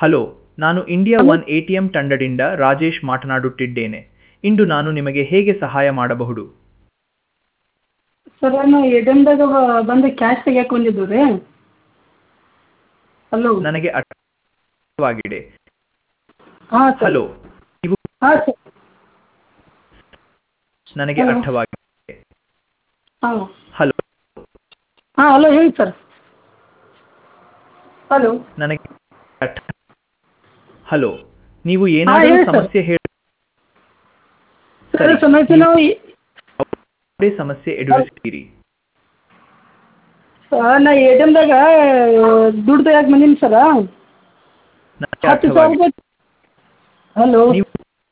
Hello ನಾನು India one A T M ತಂಡದಿಂದ ರಾಜೇಶ್ ಮಾತನಾಡುತ್ತಿದ್ದೇನೆ ಇಂದು ನಾನು ನಿಮಗೆ ಹೇಗೆ ಸಹಾಯ ಮಾಡಬಹುದು ಸರ್ ನಾನು ಎ ಟಿ ಎಮ್ದಾಗ ಬಂದು ಕ್ಯಾಶ್ ತೆಗಿಯಕ್ಕೆ ಬಂದಿದ್ದು ರೀ ಹಲೋ ನನಗೆ ಅರ್ಥವಾಗಿದೆ ಹಾಂ ಸರ್ ಹಲೋ ನೀವು ಹಾಂ ಸರ್ ನನಗೆ Hello. ಅರ್ಥವಾಗಿದೆ ಹಾಂ ಹಲೋ ಹಾಂ ಹಲೋ ಹೇಳಿ ಸರ್ ಹಲೋ ನನಗೆ ಅರ್ಥ ಹಲೋ ನೀವು ಹೇಳಿ ಏನಾದರೂ ಸರ್. ಸಮಸ್ಯೆ ಹೇಳಿ ಸರ್ ಸರಿ, ಸಮಸ್ಯೆ ನಾವು ಈ- ಯಾವುದೇ ಸಮಸ್ಯೆ ಎದುರಿಸ್ತೀರಿ ಸರ್ ನಾ ಎ ಟಿ ಎಮ್ದಾಗ ದುಡ್ಡು ತೆಗಿಯಕ್ಕೆ ಬಂದೀನಿ ಸರ ನನಗೆ ಹತ್ತು ಸಾವಿರ ಅರ್ಥವಾಗಿದೆ ರೂಪಾಯಿ ಹಲೋ ನೀವು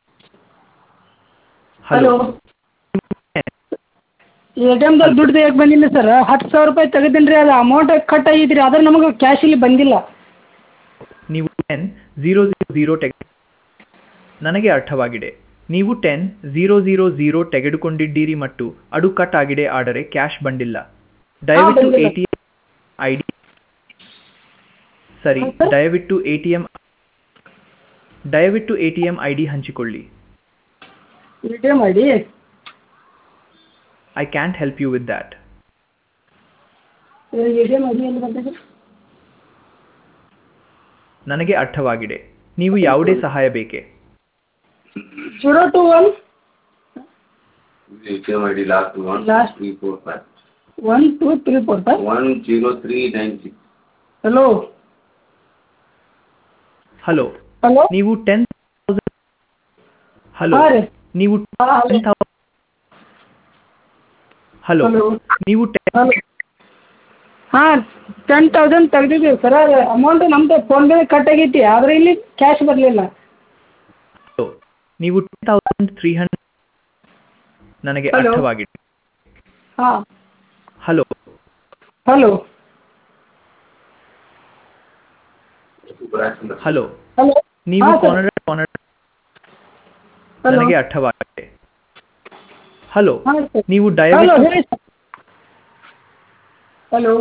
ಹಲೋ ಹಲೋ ಎ ಟಿ ಎಮ್ದಾಗ ದುಡ್ಡು ತೆಗಿಯಕ್ಕೆ ಬಂದಿನಿ ಸರ್ ಹತ್ತು ಸಾವಿರ ರೂಪಾಯಿ ತೆಗೆದೀನಿ ರೀ ಅದು ಅಮೌಂಟ್ ಕಟ್ ಆಗೈತೆ ರೀ ಆದ್ರೆ ನಮಗೆ ಕ್ಯಾಶ್ ಇಲ್ಲಿ ಬಂದಿಲ್ಲ ನೀವು ಟೆನ್ ಝೀರೋ ಝೀರೋ ಝೀರೋ ತೆಗೆ ನನಗೆ ಅರ್ಥವಾಗಿದೆ ನೀವು ಟೆನ್ ಝೀರೋ ಝೀರೋ ಝೀರೋ ತೆಗೆದುಕೊಂಡಿದ್ದೀರಿ ಮತ್ತು ಅದು ಕಟ್ ಆಗಿದೆ ಆದರೆ ಕ್ಯಾಶ್ ಬಂದಿಲ್ಲ ದಯವಿಟ್ಟು ಎ ಬಂದಿಲ್ಲ. ಟಿ ಎಂ ಐ ಡಿ ಸರಿ ಹಾಂ, ಸರ್. ದಯವಿಟ್ಟು ಎ ಟಿ ಎಂ ದಯವಿಟ್ಟು A T M I D ಹಂಚಿಕೊಳ್ಳಿ A T M I D I can't help you with that A T M I D ಎಲ್ಲಿ ಬರ್ತದೆ ನನಗೆ ಅರ್ಥವಾಗಿದೆ ನೀವು ಯಾವುದೇ ಸಹಾಯ ಬೇಕೇ zero to one ATM ID last one Last. three four five one two three four five one zero three nine six. Hello hello hello ನೀವು ten hello ಹಾಂ ರೀ ನೀವು ಹಾಂ ಟೆನ್ ಹಲೋ ಹಲೋ ನೀವು ಟೆನ್ ಹಲೋ ಹಾಂ ten thousand ತೆಗ್ದಿದ್ದೀವಿ sir ಅದು amount ನಮ್ಮದು ಫೋನ್ಪೇ ಕಟ್ ಆಗೈತಿ ಆದರೆ ಇಲ್ಲಿ ಕ್ಯಾಶ್ ಬರಲಿಲ್ಲ ಹಲೋ ನೀವು ಟೆನ್ ತೌಸಂಡ್ ತ್ರೀ ಹಂಡ್ರೆಡ್ ನನಗೆ Hello. ಅರ್ಥವಾಗಿದೆ ಹಾಂ ಹಲೋ ಹಲೋ ಹಲೋ ಹಲೋ ನೀವು ಹಾಂ, ಸರ್. ಕಾನಡ ಕಾನಡ ಹಲೋ ನನಗೆ ಅರ್ಥವಾಗಿದೆ ಹಲೋ ಹಾಂ ಸರ್ ನೀವು ಹಲೋ ದಯವಿಟ್ಟು ಹೇಳಿ ಸರ್ ಹಲೋ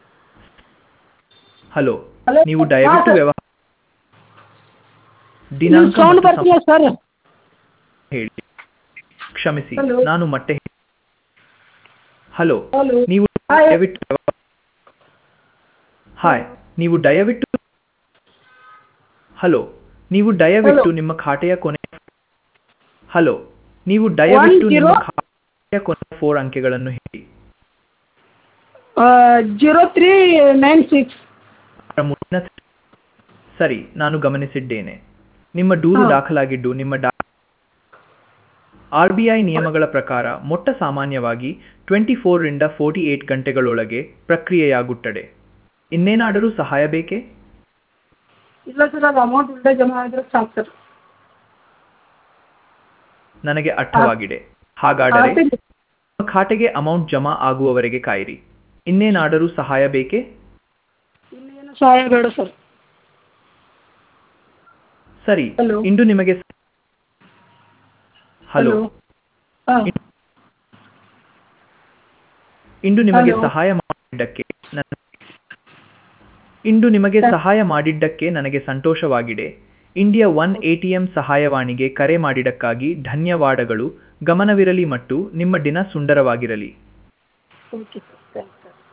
ಹಲೋ ಹಲೋ ನೀವು ಹಾಂ, ದಯವಿಟ್ಟು ಸರ್. ವ್ಯವಹಾರ ನಿಮ್ಮ ದಿನಾಂಕ ಸೌಂಡ್ ಮತ್ತು ಬರ್ತಿಲ್ಲ ಸರ್ ಸಮಯ ಹೇಳಿ ಕ್ಷಮಿಸಿ ಹಲೋ. ನಾನು ಮತ್ತೆ ಹೇ- ಹಲೋ ಹಲೋ ನೀವು ಹಾಯ್. ದಯವಿಟ್ಟು ವ್ಯವ- ಹಾಯ್ ನೀವು ದಯವಿಟ್ಟು ಹಲೋ ನೀವು ದಯವಿಟ್ಟು ಹಲೋ. ನಿಮ್ಮ ಖಾತೆಯ ಕೊನೆ ಹಲೋ ನೀವು ದಯವಿಟ್ಟು ನಿಮ್ಮ zero- ಖಾತೆಯ ಕೊನೆ ಫೋರ್ ಅಂಕೆಗಳನ್ನು ಹೇಳಿ ಜೀರೋ ತ್ರೀ ನೈನ್ ಸಿಕ್ಸ್ ಅದರ ಮುಂದಿನ ಸರಿ ನಾನು ಗಮನಿಸಿದ್ದೇನೆ ನಿಮ್ಮ ದೂರು ಹಾ. ದಾಖಲಾಗಿದ್ದು ನಿಮ್ಮ ಡಾ ಆರ್ ಬಿ ಐ ನಿಯಮಗಳ ಪ್ರಕಾರ ಮೊಟ್ಟ ಸಾಮಾನ್ಯವಾಗಿ ಟ್ವೆಂಟಿ ಫೋರ್ರಿಂದ ಫೋರ್ಟಿ ಏಟ್ ಗಂಟೆಗಳೊಳಗೆ ಪ್ರಕ್ರಿಯೆಯಾಗುತ್ತದೆ ಇನ್ನೇನಾದರೂ ಸಹಾಯ ಬೇಕೇ ಇಲ್ಲ ಸರ್ ಅದು ಅಮೌಂಟ್ ಉಲ್ಟಾ ಜಮಾ ಆದರೆ ಸಾಕು ಸರ್ ನನಗೆ ಅರ್ಥವಾಗಿದೆ ಹಾಗಾದರೆ ನಿಮ್ಮ ಖಾತೆಗೆ ಅಮೌಂಟ್ ಜಮಾ ಆಗುವವರೆಗೆ ಕಾಯಿರಿ ಇನ್ನೇನಾದರೂ ಸಹಾಯ ಬೇಕೇ ಇನ್ನೇನು ಸಹಾಯ ಬೇಡ ಸರ್ ಸರಿ Hello. ಇಂದು ನಿಮಗೆ ಸ- ಹಲೋ ಹಾಂ ಇಂದು ನಿಮಗೆ Hello. ಸಹಾಯ ಮಾಡಿದ್ದಕ್ಕೆ ನನ್ನ- ಇಂದು ನಿಮಗೆ ಸರ್. ಸಹಾಯ ಮಾಡಿದ್ದಕ್ಕೆ ನನಗೆ ಸಂತೋಷವಾಗಿದೆ ಇಂಡಿಯಾ ಒನ್ ಎಟಿಎಂ ಸಹಾಯವಾಣಿಗೆ ಕರೆ ಮಾಡಿದ್ದಕ್ಕಾಗಿ ಧನ್ಯವಾದಗಳು ಗಮನವಿರಲಿ ಮತ್ತು ನಿಮ್ಮ ದಿನ ಸುಂದರವಾಗಿರಲಿ ಓಕೆ ಸರ್ ಥ್ಯಾಂಕ್ಸ್ ಸರ್